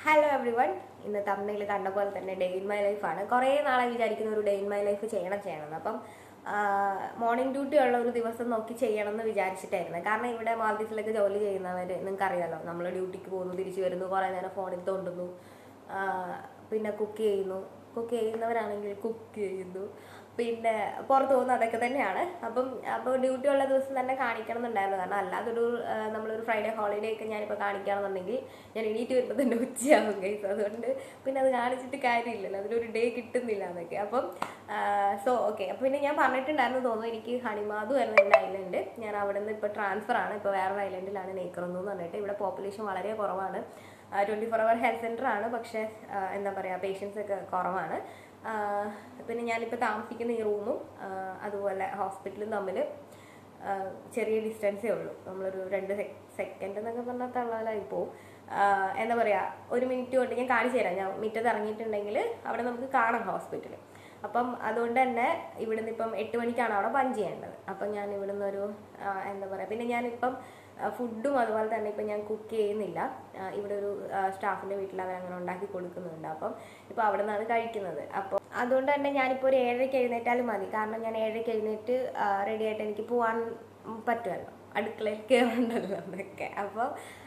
Hello every one ഇന്ന് തമിഴിൽ കണ്ട പോലെ തന്നെ ഡേ ഇൻ മൈ ലൈഫാണ് കുറേ നാളെ വിചാരിക്കുന്ന ഒരു ഡേ ഇൻ മൈ ലൈഫ് ചെയ്യണം ചെയ്യണം അപ്പം മോർണിംഗ് ഡ്യൂട്ടി ഉള്ള ഒരു ദിവസം നോക്കി ചെയ്യണം എന്ന് വിചാരിച്ചിട്ടായിരുന്നു കാരണം ഇവിടെ മാൽദീവ്സിലൊക്കെ ജോലി ചെയ്യുന്നവർ നിങ്ങൾക്ക് അറിയാലോ നമ്മൾ ഡ്യൂട്ടിക്ക് പോകുന്നു തിരിച്ചു വരുന്നു കുറേ നേരം ഫോണിൽ തോണ്ടുന്നു ആ, പിന്നെ കുക്ക് ചെയ്യുന്നു കുക്ക് ചെയ്യുന്നവരാണെങ്കിൽ കുക്ക് ചെയ്യുന്നു പിന്നെ പുറത്ത് പോകുന്നു അതൊക്കെ തന്നെയാണ് അപ്പം അപ്പോൾ ഡ്യൂട്ടി ഉള്ള ദിവസം തന്നെ കാണിക്കണം എന്നുണ്ടായിരുന്നു കാരണം അല്ലാതൊരു ആ, നമ്മളൊരു ഫ്രൈഡേ ഹോളിഡേ ഒക്കെ ഞാനിപ്പോൾ കാണിക്കുകയാണെന്നുണ്ടെങ്കിൽ ഞാൻ എണീറ്റ് വരുമ്പോൾ തന്നെ ഉച്ചയാകും ഗൈസ് അതുകൊണ്ട് പിന്നെ അത് കാണിച്ചിട്ട് കാര്യമില്ലല്ലോ അതിലൊരു ഡേ കിട്ടുന്നില്ല എന്നൊക്കെ അപ്പം സോ ഓക്കെ അപ്പം പിന്നെ ഞാൻ പറഞ്ഞിട്ടുണ്ടായിരുന്നു തോന്നുന്നു എനിക്ക് ഹണിമാതു എന്ന എൻ്റെ ഐലൻഡ് ഞാൻ അവിടെ നിന്ന് ഇപ്പോൾ ട്രാൻസ്ഫർ ആണ് ഇപ്പോൾ വേറൊരു ഐലൻഡിലാണ് നെയ്ക്കറന്നു എന്ന് പറഞ്ഞിട്ട് ഇവിടെ പോപ്പുലേഷൻ വളരെ കുറവാണ് twenty four hour health centre ആണ് പക്ഷേ ആ, എന്താ പറയുക പേഷ്യൻസ് ഒക്കെ കുറവാണ് ആ, പിന്നെ ഞാനിപ്പോൾ താമസിക്കുന്ന ഈ റൂമും ആ, അതുപോലെ ഹോസ്പിറ്റലും തമ്മിൽ ആ, ചെറിയ ഡിസ്റ്റൻസേ ഉള്ളൂ നമ്മളൊരു രണ്ട് സെക്കൻഡ് എന്നൊക്കെ പറഞ്ഞാൽ തള്ളലായി പോവും ആ, എന്താ പറയുക ഒരു മിനിറ്റ് കൊണ്ട് ഞാൻ കാണിച്ചു തരാം ഞാൻ മുറ്റത്ത് ഇറങ്ങിയിട്ടുണ്ടെങ്കിൽ അവിടെ നമുക്ക് കാണാം ഹോസ്പിറ്റൽ അപ്പം അതുകൊണ്ട് തന്നെ ഇവിടുന്ന് ഇപ്പം എട്ട് മണിക്കാണ് അവിടെ പഞ്ച് ചെയ്യേണ്ടത് അപ്പം ഞാൻ ഇവിടുന്ന് ഒരു ആ, എന്താ പറയുക പിന്നെ ഞാനിപ്പം ഫുഡും അതുപോലെ തന്നെ ഇപ്പം ഞാൻ കുക്ക് ചെയ്യുന്നില്ല ആ, ഇവിടെ ഒരു സ്റ്റാഫിൻ്റെ വീട്ടിൽ അവർ അങ്ങനെ ഉണ്ടാക്കി കൊടുക്കുന്നുണ്ട് അപ്പം ഇപ്പോൾ അവിടെ നിന്നാണ് കഴിക്കുന്നത് അപ്പോൾ അതുകൊണ്ട് തന്നെ ഞാനിപ്പോൾ ഒരു ഏഴരയ്ക്ക് എഴുന്നേറ്റാലും മതി കാരണം ഞാൻ ഏഴരയ്ക്ക് എഴുന്നേറ്റ് റെഡി ആയിട്ട് എനിക്ക് പോകാൻ പറ്റുമല്ലോ അടുക്കളയിൽ കയറണ്ടല്ലോ എന്നൊക്കെ അപ്പോൾ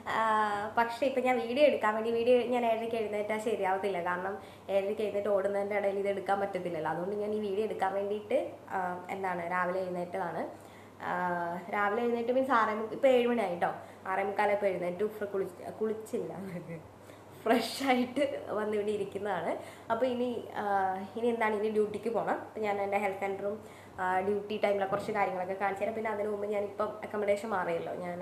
പക്ഷേ ഇപ്പം ഞാൻ വീഡിയോ എടുക്കാൻ വേണ്ടി വീഡിയോ ഞാൻ ഏഴരയ്ക്ക് എഴുന്നേറ്റാൽ ശരിയാവത്തില്ല കാരണം ഏഴരയ്ക്ക് എഴുന്നേറ്റ് ഓടുന്നതിൻ്റെ ഇടയിൽ ഇത് എടുക്കാൻ പറ്റത്തില്ലല്ലോ അതുകൊണ്ട് ഞാൻ ഈ വീഡിയോ എടുക്കാൻ വേണ്ടിയിട്ട് ആ, എന്താണ് രാവിലെ എഴുന്നേറ്റതാണ് ആ, രാവിലെ എഴുന്നേറ്റ് മീൻസ് ആറേ മുക്ക് ഇപ്പോൾ ഏഴ് മണിയായി കേട്ടോ ആറേ മുക്കാലപ്പോൾ എഴുന്നേറ്റ് ഉഫ് കുളിച്ച് കുളിച്ചില്ല ഫ്രഷ് ആയിട്ട് വന്ന് ഇവിടെ ഇരിക്കുന്നതാണ് അപ്പോൾ ഇനി ആ, ഇനി എന്താണ് ഇനി ഡ്യൂട്ടിക്ക് പോകണം അപ്പോൾ ഞാൻ എൻ്റെ ഹെൽത്ത് സെൻറ്ററും ഡ്യൂട്ടി ടൈമിലെ കുറച്ച് കാര്യങ്ങളൊക്കെ കാണിച്ചു തരാം പിന്നെ അതിന് മുമ്പ് ഞാനിപ്പം അക്കോമഡേഷൻ മാറിയല്ലോ ഞാൻ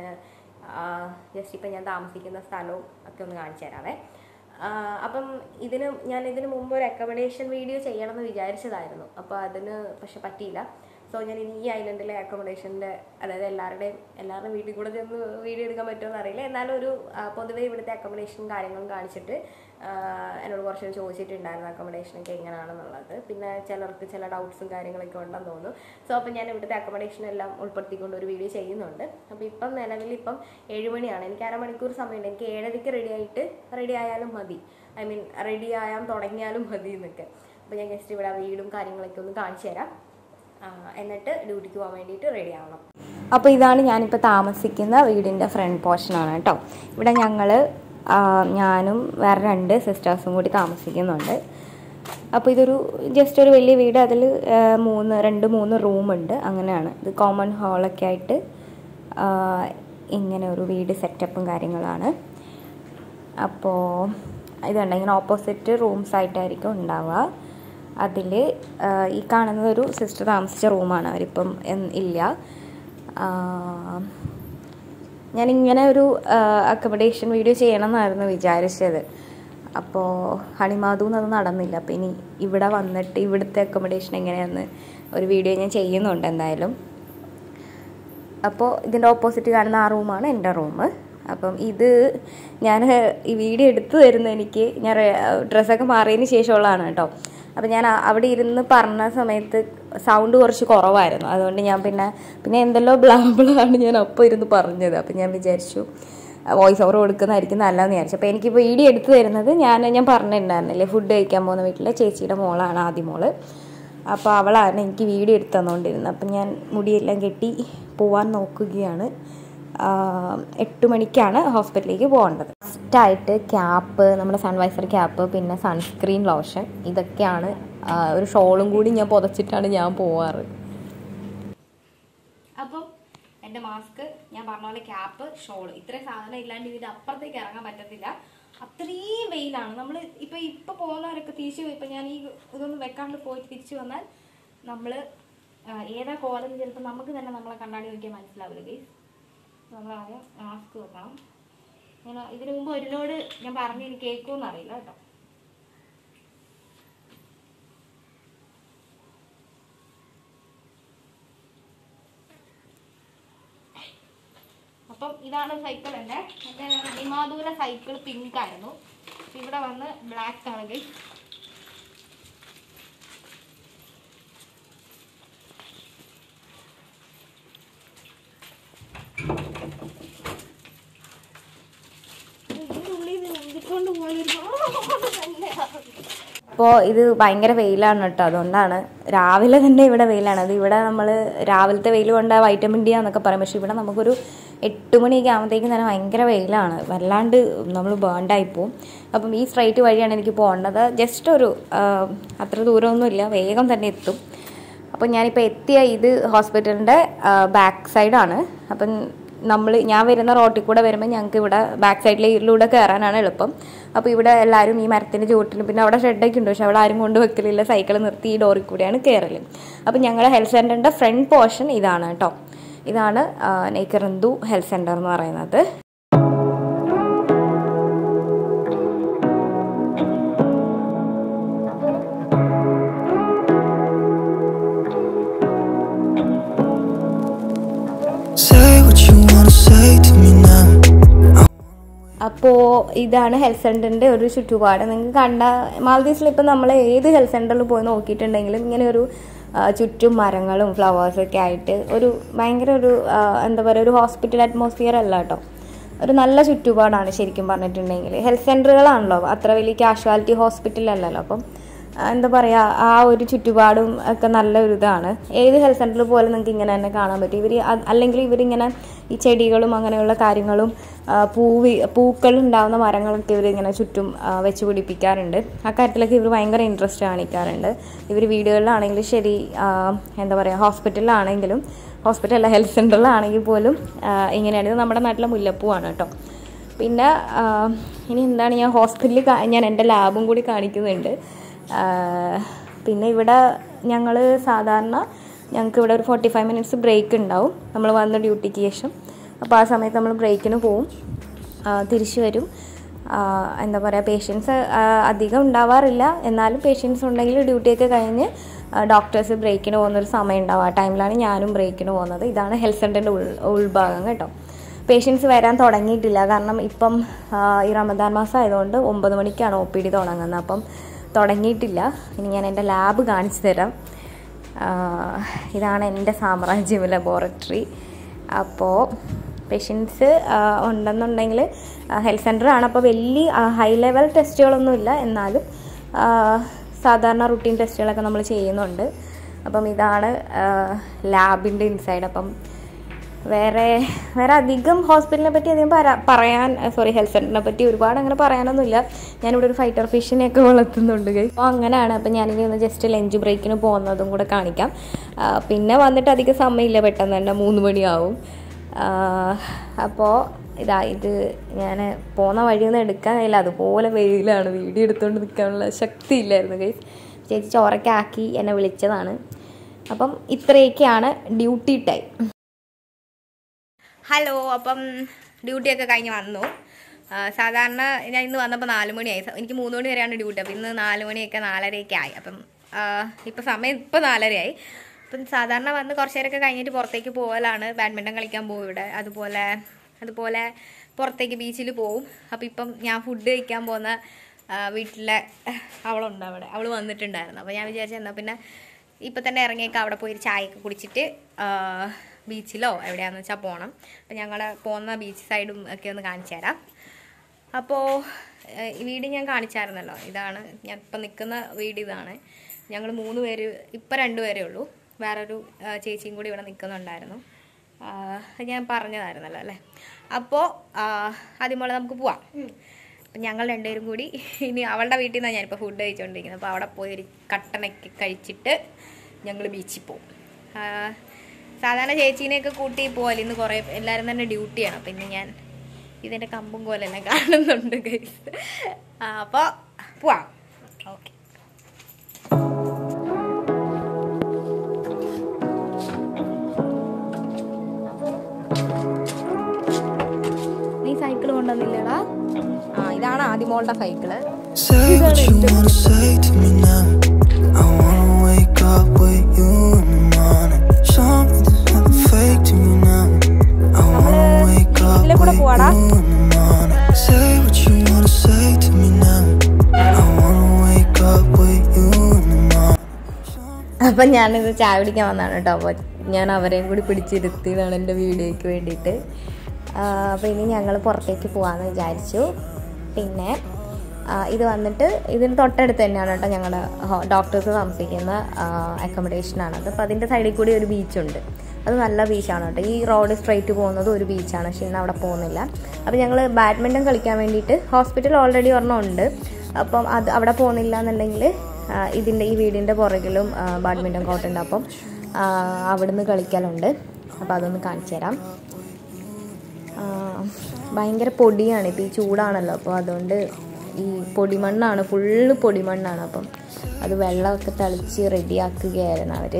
ജസ്റ്റ് ഇപ്പം ഞാൻ താമസിക്കുന്ന സ്ഥലവും ഒക്കെ ഒന്ന് കാണിച്ചു തരാവേ ആ, അപ്പം ഇതിന് ഞാൻ ഇതിന് മുമ്പ് ഒരു അക്കോമഡേഷൻ വീഡിയോ ചെയ്യണമെന്ന് വിചാരിച്ചതായിരുന്നു അപ്പോൾ അതിന് പക്ഷെ പറ്റിയില്ല സോ ഞാൻ ഇനി ഈ ഐലൻഡിലെ അക്കോമഡേഷൻ്റെ അതായത് എല്ലാവരുടെയും എല്ലാവരുടെയും വീട്ടിൽ കൂടെ ചെന്ന് വീഡിയോ എടുക്കാൻ പറ്റുമെന്ന് അറിയില്ല എന്നാലും ഒരു ആ, പൊതുവേ ഇവിടുത്തെ അക്കോമഡേഷൻ കാര്യങ്ങളും കാണിച്ചിട്ട് ആ, എന്നോട് കുറച്ച് ചോദിച്ചിട്ടുണ്ടായിരുന്നു അക്കോമഡേഷനൊക്കെ എങ്ങനെയാണെന്നുള്ളത് പിന്നെ ചിലർക്ക് ചില ഡൗട്ട്സും കാര്യങ്ങളൊക്കെ ഉണ്ടെന്ന് തോന്നുന്നു സോ അപ്പം ഞാൻ ഇവിടുത്തെ അക്കോമഡേഷൻ എല്ലാം ഉൾപ്പെടുത്തിക്കൊണ്ട് ഒരു വീഡിയോ ചെയ്യുന്നുണ്ട് അപ്പോൾ ഇപ്പം നിലവിൽ ഇപ്പം ഏഴ് മണിയാണ് എനിക്ക് അരമണിക്കൂർ സമയമുണ്ട് എനിക്ക് ഏഴരയ്ക്ക് റെഡി ആയിട്ട് റെഡി ആയാലും മതി ഐ മീൻ റെഡി ആയാൻ തുടങ്ങിയാലും മതി എന്നൊക്കെ അപ്പോൾ ഞാൻ ജസ്റ്റ് ഇവിടെ വീടും കാര്യങ്ങളൊക്കെ ഒന്ന് കാണിച്ചു തരാം ആ, എന്നിട്ട് ഡ്യൂട്ടിക്ക് പോകാൻ വേണ്ടിയിട്ട് റെഡി ആവണം അപ്പോൾ ഇതാണ് ഞാനിപ്പോൾ താമസിക്കുന്ന വീടിൻ്റെ ഫ്രണ്ട് പോർഷനാണ് കേട്ടോ ഇവിടെ ഞങ്ങൾ ഞാനും വേറെ രണ്ട് സിസ്റ്റേഴ്സും കൂടി താമസിക്കുന്നുണ്ട് അപ്പോൾ ഇതൊരു ജസ്റ്റ് ഒരു വലിയ വീട് അതിൽ മൂന്ന് രണ്ട് മൂന്ന് റൂമുണ്ട് അങ്ങനെയാണ് ഇത് കോമൺ ഹാളൊക്കെ ആയിട്ട് ആ, ഇങ്ങനെ ഒരു വീട് സെറ്റപ്പും കാര്യങ്ങളാണ് അപ്പോൾ ഇതുണ്ട് ഇങ്ങനെ ഓപ്പോസിറ്റ് റൂംസ് ആയിട്ടായിരിക്കും ഉണ്ടാവുക അതിൽ ഈ കാണുന്നത് ഒരു സിസ്റ്റർ താമസിച്ച റൂമാണ് അവരിപ്പം എന്ന് ഇല്ല ആ, ഞാനിങ്ങനെ ഒരു അക്കോമഡേഷൻ വീഡിയോ ചെയ്യണം എന്നായിരുന്നു വിചാരിച്ചത് അപ്പോൾ ഹണിമാതു അത് നടന്നില്ല അപ്പോൾ ഇനി ഇവിടെ വന്നിട്ട് ഇവിടുത്തെ അക്കോമഡേഷൻ എങ്ങനെയാണെന്ന് ഒരു വീഡിയോ ഞാൻ ചെയ്യുന്നുണ്ട് എന്തായാലും അപ്പോൾ ഇതിൻ്റെ ഓപ്പോസിറ്റ് കാണുന്ന ആ റൂമാണ് എൻ്റെ റൂം അപ്പം ഇത് ഞാൻ ഈ വീഡിയോ എടുത്തു തരുന്ന എനിക്ക് ഞാൻ ഡ്രസ്സൊക്കെ മാറിയതിന് ശേഷമുള്ളതാണ് കേട്ടോ അപ്പം ഞാൻ ആ- അവിടെ ഇരുന്ന് പറഞ്ഞ സമയത്ത് സൗണ്ട് കുറച്ച് കുറവായിരുന്നു അതുകൊണ്ട് ഞാൻ പിന്നെ പിന്നെ എന്തെല്ലോ ബ്ലാബിളാണ് ഞാൻ അപ്പോൾ ഇരുന്ന് പറഞ്ഞത് അപ്പം ഞാൻ വിചാരിച്ചു വോയിസ് ഓവർ കൊടുക്കുന്നതായിരിക്കും നല്ലതെന്ന് വിചാരിച്ചു അപ്പോൾ എനിക്ക് വീഡിയോ എടുത്തു തരുന്നത് ഞാൻ ഞാൻ പറഞ്ഞിട്ടുണ്ടായിരുന്നില്ലേ ഫുഡ് കഴിക്കാൻ പോകുന്ന വീട്ടിലെ ചേച്ചിയുടെ മോളാണ് ആദ്യ മോള് അപ്പോൾ അവളാണ് എനിക്ക് വീഡിയോ എടുത്ത് തന്നുകൊണ്ടിരുന്നത് അപ്പം ഞാൻ മുടിയെല്ലാം കെട്ടി പോവാൻ നോക്കുകയാണ് ആ, എട്ട് മണിക്കാണ് ഹോസ്പിറ്റലിലേക്ക് പോകേണ്ടത് ഫസ്റ്റായിട്ട് ക്യാപ്പ് നമ്മുടെ സൺവൈസർ ക്യാപ്പ് പിന്നെ സൺസ്ക്രീൻ ലോഷൻ ഇതൊക്കെയാണ് ആ, ഒരു ഷോളും കൂടി ഞാൻ പുതച്ചിട്ടാണ് ഞാൻ പോവാറ് അപ്പം എൻ്റെ മാസ്ക് ഞാൻ പറഞ്ഞ പോലെ ക്യാപ്പ് ഷോൾ ഇത്രയും സാധനം ഇല്ലാണ്ട് ഇതിൻ്റെ അപ്പുറത്തേക്ക് ഇറങ്ങാൻ പറ്റത്തില്ല അത്രയും വെയിലാണ് നമ്മൾ ഇപ്പം ഇപ്പം പോകുന്നവരൊക്കെ തിരിച്ചു ഇപ്പം ഞാൻ ഈ ഇതൊന്നും വെക്കാണ്ട് പോയിട്ട് തിരിച്ചു വന്നാൽ നമ്മൾ ഏതാ കോലം ചിലപ്പോൾ നമുക്ക് തന്നെ നമ്മളെ കണ്ണാടി നോക്കിയാൽ മനസ്സിലാവില്ല ഗൈസ് നമ്മൾ ആദ്യം മാസ്ക് വെക്കണം ഞാൻ ഇതിനു മുമ്പ് ഒരു ലോഡ് ഞാൻ പറഞ്ഞു എനിക്ക് കേൾക്കുമെന്ന് അറിയില്ല കേട്ടോ അപ്പം ഇതാണ് സൈക്കിൾ എൻ്റെ എൻ്റെ അണിമാദൂര സൈക്കിൾ പിങ്ക് ആയിരുന്നു ഇപ്പൊ ഇവിടെ വന്ന് ബ്ലാക്ക് ആണ് ഗൈസ് ഇതിനുള്ളിൽ നിന്ന് ഊതിക്കൊണ്ട് പോയൊരു അപ്പോൾ ഇത് ഭയങ്കര വെയിലാണ് കേട്ടോ അതുകൊണ്ടാണ് രാവിലെ തന്നെ ഇവിടെ വെയിലാണ് അത് ഇവിടെ നമ്മൾ രാവിലത്തെ വെയിൽ കൊണ്ട് വൈറ്റമിൻ ഡി ആന്നൊക്കെ പറയും പക്ഷേ ഇവിടെ നമുക്കൊരു എട്ട് മണിയൊക്കെ ആകുമ്പോഴത്തേക്കും തന്നെ ഭയങ്കര വെയിലാണ് വല്ലാണ്ട് നമ്മൾ ബേണ്ടായി പോവും അപ്പം ഈ സ്ട്രൈറ്റ് വഴിയാണ് എനിക്ക് പോകേണ്ടത് ജസ്റ്റ് ഒരു ആ, അത്ര ദൂരമൊന്നുമില്ല വേഗം തന്നെ എത്തും അപ്പോൾ ഞാനിപ്പോൾ എത്തിയ ഇത് ഹോസ്പിറ്റലിൻ്റെ ബാക്ക് സൈഡാണ് അപ്പം നമ്മൾ ഞാൻ വരുന്ന റോട്ടിൽ കൂടെ വരുമ്പോൾ ഞങ്ങൾക്ക് ഇവിടെ ബാക്ക് സൈഡിലെ ഇതിലൂടെ കയറാനാണ് എളുപ്പം അപ്പോൾ ഇവിടെ എല്ലാവരും ഈ മരത്തിൻ്റെ ചുവട്ടിലും പിന്നെ അവിടെ ഷെഡൊക്കെ ഉണ്ട് പക്ഷെ അവിടെ ആരും കൊണ്ട് വെക്കലില്ല സൈക്കിൾ നിർത്തി ഈ ഡോറിൽ കൂടെയാണ് കയറൽ അപ്പോൾ ഞങ്ങളുടെ ഹെൽത്ത് സെൻ്ററിൻ്റെ ഫ്രണ്ട് പോർഷൻ ഇതാണ് കേട്ടോ ഇതാണ് നെയ്ക്കറന്തു ഹെൽത്ത് സെൻ്റർ എന്ന് പറയുന്നത് Say what you wanna say to me now. അപ്പോൾ ഇതാണ് ഹെൽത്ത് സെൻ്ററിൻ്റെ ഒരു ചുറ്റുപാട് നിങ്ങൾക്ക് കണ്ട മാൽദീവ്സിൽ ഇപ്പം നമ്മൾ ഏത് ഹെൽത്ത് സെൻ്ററിൽ പോയി നോക്കിയിട്ടുണ്ടെങ്കിലും ഇങ്ങനെ ഒരു ആ, ചുറ്റും മരങ്ങളും ഫ്ലവേഴ്സൊക്കെ ആയിട്ട് ഒരു ഭയങ്കര ഒരു ആ, എന്താ പറയുക ഒരു ഹോസ്പിറ്റൽ അറ്റ്മോസ്ഫിയർ അല്ല കേട്ടോ ഒരു നല്ല ചുറ്റുപാടാണ് ശരിക്കും പറഞ്ഞിട്ടുണ്ടെങ്കിൽ ഹെൽത്ത് സെൻ്ററുകളാണല്ലോ അത്ര വലിയ കാഷ്വാലിറ്റി ഹോസ്പിറ്റൽ അല്ലല്ലോ അപ്പം ആ, എന്താ പറയുക ആ ഒരു ചുറ്റുപാടും ഒക്കെ നല്ല ഒരു ഇതാണ് ഏത് ഹെൽത്ത് സെൻ്ററിൽ പോലും നിങ്ങൾക്ക് ഇങ്ങനെ തന്നെ കാണാൻ പറ്റും ഇവർ അല്ലെങ്കിൽ ഇവരിങ്ങനെ ഈ ചെടികളും അങ്ങനെയുള്ള കാര്യങ്ങളും ആ, പൂവി പൂക്കൾ ഉണ്ടാകുന്ന മരങ്ങളൊക്കെ ഇവർ ഇങ്ങനെ ചുറ്റും ആ, വെച്ച് പിടിപ്പിക്കാറുണ്ട് അക്കാര്യത്തിലൊക്കെ ഇവർ ഭയങ്കര ഇൻട്രസ്റ്റ് കാണിക്കാറുണ്ട് ഇവർ വീടുകളിലാണെങ്കിലും ശരി ആ, എന്താ പറയുക ഹോസ്പിറ്റലിലാണെങ്കിലും ഹോസ്പിറ്റൽ അല്ല ഹെൽത്ത് സെൻ്ററിലാണെങ്കിൽ പോലും ആ, ഇങ്ങനെയാണ് ഇത് നമ്മുടെ നാട്ടിലെ മുല്ലപ്പൂവാണ് കേട്ടോ പിന്നെ ആ, ഇനി എന്താണ് ഞാൻ ഹോസ്പിറ്റലിൽ കാ- ഞാൻ എൻ്റെ ലാബും കൂടി കാണിക്കുന്നുണ്ട് ആ, പിന്നെ ഇവിടെ ഞങ്ങൾ സാധാരണ ഞങ്ങൾക്ക് ഇവിടെ ഒരു ഫോർട്ടി ഫൈവ് മിനിറ്റ്സ് ബ്രേക്ക് ഉണ്ടാവും നമ്മൾ വന്ന ഡ്യൂട്ടിക്ക് ശേഷം അപ്പോൾ ആ സമയത്ത് നമ്മൾ ബ്രേക്കിന് പോവും ആ, തിരിച്ചു വരും ആ, എന്താ പറയുക പേഷ്യൻസ് അധികം ഉണ്ടാവാറില്ല എന്നാലും പേഷ്യൻസ് ഉണ്ടെങ്കിൽ ഡ്യൂട്ടിയൊക്കെ കഴിഞ്ഞ് ഡോക്ടേഴ്സ് ബ്രേക്കിന് പോകുന്നൊരു സമയം ഉണ്ടാവും ആ ടൈമിലാണ് ഞാനും ബ്രേക്കിന് പോകുന്നത് ഇതാണ് ഹെൽത്ത് സെൻ്ററിൻ്റെ ഉൾ ഉൾഭാഗം കേട്ടോ പേഷ്യൻസ് വരാൻ തുടങ്ങിയിട്ടില്ല കാരണം ഇപ്പം ആ, ഈ റമദാൻ മാസം ആയതുകൊണ്ട് ഒമ്പത് മണിക്കാണ് ഒ പി ഡി തുടങ്ങുന്നത് അപ്പം തുടങ്ങിയിട്ടില്ല ഇനി ഞാൻ എൻ്റെ ലാബ് കാണിച്ചു തരാം ആ, ഇതാണ് എൻ്റെ സാമ്രാജ്യം ലബോറട്ടറി അപ്പോൾ പേഷ്യൻസ് ഉണ്ടെന്നുണ്ടെങ്കിൽ ഹെൽത്ത് സെൻ്ററാണ് അപ്പോൾ വലിയ ഹൈ ലെവൽ ടെസ്റ്റുകളൊന്നുമില്ല എന്നാലും ആ, സാധാരണ റുട്ടീൻ ടെസ്റ്റുകളൊക്കെ നമ്മൾ ചെയ്യുന്നുണ്ട് അപ്പം ഇതാണ് ലാബിൻ്റെ ഇൻസൈഡ് അപ്പം വേറെ വേറെ അധികം ഹോസ്പിറ്റലിനെ പറ്റി അധികം പറ- പറയാൻ സോറി ഹെൽത്ത് സെൻ്ററിനെ പറ്റി ഒരുപാട് അങ്ങനെ പറയാനൊന്നുമില്ല ഞാനിവിടെ ഒരു ഫൈറ്റർ ഫിഷിനെയൊക്കെ വളർത്തുന്നുണ്ട് അപ്പോൾ അങ്ങനെയാണ് അപ്പം ഞാനിനി ഒന്ന് ജസ്റ്റ് ലഞ്ച് ബ്രേക്കിന് പോകുന്നതും കൂടെ കാണിക്കാം ആ, പിന്നെ വന്നിട്ട് അധികം സമയമില്ല പെട്ടെന്ന് തന്നെ മൂന്ന് മണിയാവും അപ്പോൾ ഇതാ ഇത് ഞാൻ പോകുന്ന വഴിയൊന്നും എടുക്കാൻ കഴിയില്ല അതുപോലെ വെയിലാണ് വീഡിയോ എടുത്തുകൊണ്ട് നിൽക്കാനുള്ള ശക്തി ഇല്ലായിരുന്നു ഗൈസ് ചേച്ചി ചോറൊക്കെ ആക്കി എന്നെ വിളിച്ചതാണ് അപ്പം ഇത്രയൊക്കെയാണ് ഡ്യൂട്ടി ടൈം ഹലോ അപ്പം ഡ്യൂട്ടിയൊക്കെ കഴിഞ്ഞ് വന്നു ആ, സാധാരണ ഞാൻ ഇന്ന് വന്നപ്പോൾ നാല് മണിയായി സ- എനിക്ക് മൂന്ന് മണി വരെയാണ് ഡ്യൂട്ടി അപ്പം ഇന്ന് നാല് മണിയൊക്കെ നാലരയൊക്കെ ആയി അപ്പം ഇപ്പം സമയം ഇപ്പം നാലരയായി അപ്പം സാധാരണ വന്ന് കുറച്ച് നേരമൊക്കെ കഴിഞ്ഞിട്ട് പുറത്തേക്ക് പോകലാണ് ബാഡ്മിൻ്റൺ കളിക്കാൻ പോകും ഇവിടെ അതുപോലെ അതുപോലെ പുറത്തേക്ക് ബീച്ചിൽ പോവും അപ്പം ഇപ്പം ഞാൻ ഫുഡ് കഴിക്കാൻ പോകുന്ന ആ, വീട്ടിലെ അവളുണ്ട് അവിടെ അവൾ വന്നിട്ടുണ്ടായിരുന്നു അപ്പോൾ ഞാൻ വിചാരിച്ചു എന്നാൽ പിന്നെ ഇപ്പം തന്നെ ഇറങ്ങിയേക്കാം അവിടെ പോയി ഒരു ചായയൊക്കെ കുടിച്ചിട്ട് ആ, ബീച്ചിലോ എവിടെയാണെന്ന് വെച്ചാൽ പോകണം അപ്പം ഞങ്ങൾ പോകുന്ന ബീച്ച് സൈഡും ഒക്കെ ഒന്ന് കാണിച്ചു തരാം അപ്പോൾ ഈ വീട് ഞാൻ കാണിച്ചായിരുന്നല്ലോ ഇതാണ് ഞാൻ ഇപ്പം നിൽക്കുന്ന വീട് ഇതാണ് ഞങ്ങൾ മൂന്ന് പേര് ഇപ്പം രണ്ട് പേരേ ഉള്ളൂ വേറൊരു ആ, ചേച്ചിയും കൂടി ഇവിടെ നിൽക്കുന്നുണ്ടായിരുന്നു ആ, അത് ഞാൻ പറഞ്ഞതായിരുന്നല്ലോ അല്ലേ അപ്പോൾ ആദ്യമോളെ നമുക്ക് പോവാം അപ്പം ഞങ്ങൾ രണ്ടുപേരും കൂടി ഇനി അവളുടെ വീട്ടിൽ നിന്നാണ് ഞാനിപ്പോൾ ഫുഡ് കഴിച്ചുകൊണ്ടിരിക്കുന്നത് അപ്പോൾ അവിടെ പോയി ഒരു കട്ടനൊക്കെ കഴിച്ചിട്ട് ഞങ്ങൾ ബീച്ചിൽ പോകും ആ, സാധാരണ ചേച്ചീനെയൊക്കെ കൂട്ടി പോകല് ഇന്ന് കുറേ എല്ലാവരും തന്നെ ഡ്യൂട്ടിയാണ് അപ്പം ഇന്ന് ഞാൻ ഇതിൻ്റെ കമ്പും കോലെല്ലാം കാണുന്നുണ്ട് ഗൈസ് അപ്പോൾ പോവാം ഓക്കെ നീ സൈക്കിൾ കൊണ്ടുവന്നില്ലടാ ആ ഇതാണ് ആദ്യമോളുടെ cycle Say what you wanna say to me now. I wanna wake up with you in the morning. Show me there's nothing fake to me now. I wanna wake up ഇതിലെ with കൂടെ you പോവാടാ. in the morning. Say what you wanna say to me now. I wanna wake up with you in the morning. അപ്പം ഞാനിത് ചായ കുടിക്കാൻ വന്നതാണ് കേട്ടോ അപ്പോൾ ഞാൻ അവരെയും കൂടി പിടിച്ചിരുത്തിയതാണ് എൻ്റെ വീഡിയോയ്ക്ക് വേണ്ടിയിട്ട് അപ്പോൾ ഇനി ഞങ്ങൾ പുറത്തേക്ക് പോകാമെന്ന് വിചാരിച്ചു പിന്നെ ആ, ഇത് വന്നിട്ട് ഇതിന് തൊട്ടടുത്ത് തന്നെയാണ് കേട്ടോ ഞങ്ങളുടെ ഡോക്ടേഴ്സ് താമസിക്കുന്ന അക്കോമഡേഷനാണത് അപ്പോൾ അതിൻ്റെ സൈഡിൽ കൂടി ഒരു ബീച്ചുണ്ട് അത് നല്ല ബീച്ചാണ് കേട്ടോ ഈ റോഡ് സ്ട്രൈറ്റ് പോകുന്നത് ഒരു ബീച്ചാണ് പക്ഷേ ഇന്ന് അവിടെ പോകുന്നില്ല അപ്പോൾ ഞങ്ങൾ ബാഡ്മിൻ്റൺ കളിക്കാൻ വേണ്ടിയിട്ട് ഹോസ്പിറ്റൽ ഓൾറെഡി ഒരെണ്ണം ഉണ്ട് അപ്പം അത് അവിടെ പോകുന്നില്ല എന്നുണ്ടെങ്കിൽ ഇതിൻ്റെ ഈ വീടിൻ്റെ പുറകിലും ബാഡ്മിൻ്റൺ കോർട്ടുണ്ട് അപ്പം ആ, അവിടുന്ന് കളിക്കലുണ്ട് അപ്പോൾ അതൊന്ന് കാണിച്ചു തരാം ആ, ഭയങ്കര പൊടിയാണ് ഇപ്പോൾ ഈ ചൂടാണല്ലോ അപ്പോൾ അതുകൊണ്ട് ഈ പൊടിമണ്ണാണ് ഫുള്ള് പൊടിമണ്ണാണ് അപ്പം അത് വെള്ളമൊക്കെ തളിച്ച് റെഡിയാക്കുകയായിരുന്നു അവർ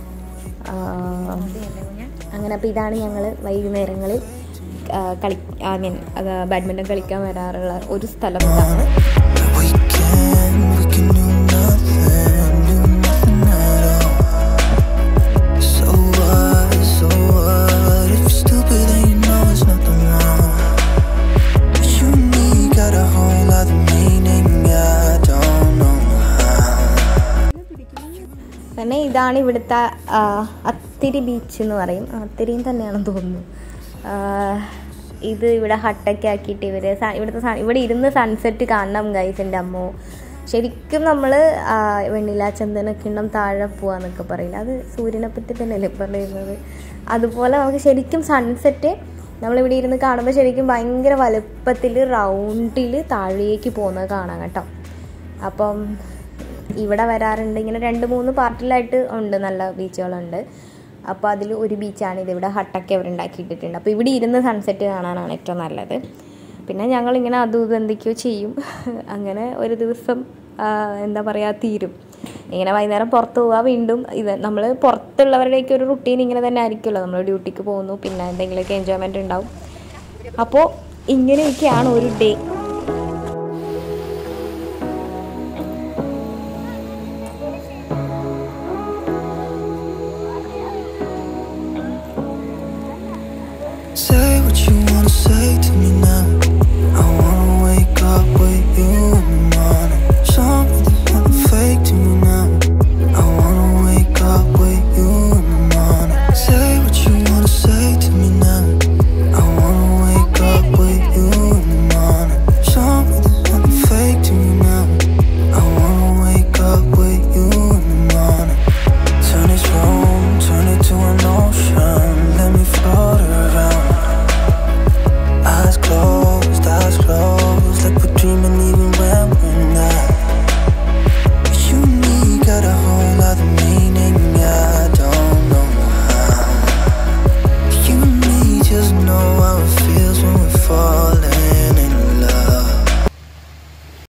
അങ്ങനെ അപ്പോൾ ഇതാണ് ഞങ്ങൾ വൈകുന്നേരങ്ങളിൽ ആ, കളി ഐ മീൻ ബാഡ്മിൻ്റൺ കളിക്കാൻ വരാറുള്ള ഒരു സ്ഥലം ഇതാണ് We can, we can do nothing, do nothing at all. So what, so what? If you're stupid, then you know it's nothing wrong. But you and me got a whole other meaning, I don't know how. പിന്നെ ഇതാണ് ഇവിടുത്തെ ആ, അത്തിരി beach എന്ന് പറയും ആ, അത്തിരിയും തന്നെയാണെന്ന് തോന്നുന്നു ആ, ഇത് ഇവിടെ ഹട്ടൊക്കെ ആക്കിയിട്ട് ഇവർ ഇവിടുത്തെ സ- ഇവിടെ ഇരുന്ന് സൺസെറ്റ് കാണണം ഗൈസിൻ്റെ അമ്മോ ശരിക്കും നമ്മൾ വെണ്ണില ചന്ദനക്കിണ്ണം താഴെ പോവാന്നൊക്കെ പറയില്ല അത് സൂര്യനെ പറ്റി തന്നെയല്ലേ പറയുന്നത് അതുപോലെ നമുക്ക് ശരിക്കും സൺസെറ്റ് നമ്മളിവിടെ ഇരുന്ന് കാണുമ്പോൾ ശരിക്കും ഭയങ്കര വലുപ്പത്തിൽ റൗണ്ടിൽ താഴേക്ക് പോകുന്നത് കാണാം കേട്ടോ അപ്പം ഇവിടെ വരാറുണ്ട് ഇങ്ങനെ രണ്ട് മൂന്ന് പാർട്ടിലായിട്ട് ഉണ്ട് നല്ല ബീച്ചുകളുണ്ട് അപ്പോൾ അതിൽ ഒരു ബീച്ചാണ് ഇത് ഇവിടെ ഹട്ടൊക്കെ അവർ ഉണ്ടാക്കിയിട്ടിട്ടുണ്ട് അപ്പോൾ ഇവിടെ ഇരുന്ന് സൺസെറ്റ് കാണാനാണ് ഏറ്റവും നല്ലത് പിന്നെ ഞങ്ങളിങ്ങനെ അതും ഇതും എന്തൊക്കെയോ ചെയ്യും അങ്ങനെ ഒരു ദിവസം ആ, എന്താ പറയുക തീരും ഇങ്ങനെ വൈകുന്നേരം പുറത്ത് പോവുക വീണ്ടും ഇത് നമ്മൾ പുറത്തുള്ളവരുടെയൊക്കെ ഒരു റുട്ടീൻ ഇങ്ങനെ തന്നെ ആയിരിക്കുമല്ലോ നമ്മൾ ഡ്യൂട്ടിക്ക് പോകുന്നു പിന്നെ എന്തെങ്കിലുമൊക്കെ എൻജോയ്മെൻറ്റ് ഉണ്ടാവും അപ്പോൾ ഇങ്ങനെയൊക്കെയാണ് ഒരു ഡേ